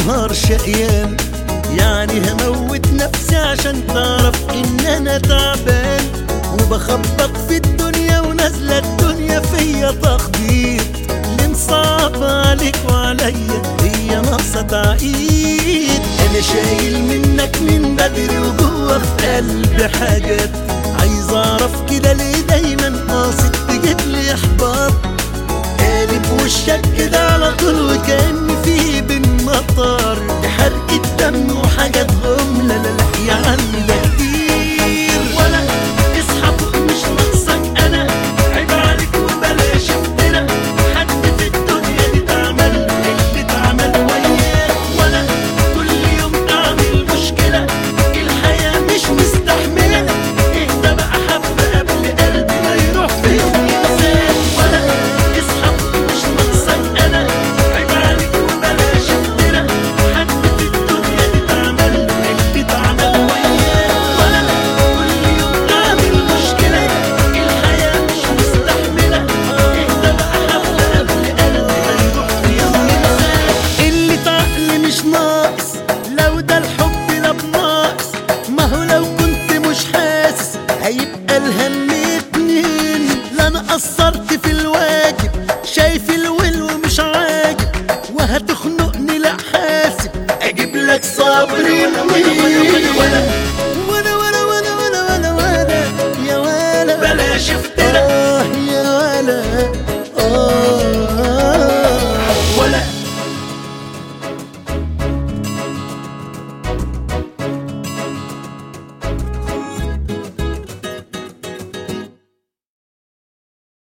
نهار شقيان يعني هموت نفسي عشان تعرف ان انا تعبان وبخبط في الدنيا ونازلة الدنيا فيا تخبيط اللي مصعب عليك وعليا هي ناقصة تعقيد انا شايل منك من بدري وجوه في قلبي حاجات عايز اعرف كده ليه دايما قاصد تجيب لي احباط قالب وشك كده على طول وكأن في بين مطر دي حرقة دم وحاجات غم لا لا لا يا عم ده كتير ولا اصحى فوق مش ناقصك انا عيب عليك وبلاش افترا حد في الدنيا دي تعمل اللي تعمل وياك ولا كل يوم تعمل مشكلة الحياة مش مستحملة اهدى بقى حبة قبل قلبي ما يروح في يوم ينساك ولا اصحى مش ناقصك انا عيب عليك وبلاش افترا حد في الدنيا دي تعمل اللي تعمل وياك ولا كل يوم تعمل مشكلة الحياة مش مستحملة اهدى بقى حبة قبل قلبي ما يروح في يوم ينساك اللي تعقل مش ناقص لو ده الحب لا بناقص ما هو لو كنت مش حاسس هيبقى الهم اتنين لا انا قصرت في الواجب شايف الول ومش عاجب وهتخنقني لا حاسب اجيب لك صبري منين ولا ولا ولا ولا ولا ولا ولا يا ولا بلاش افتح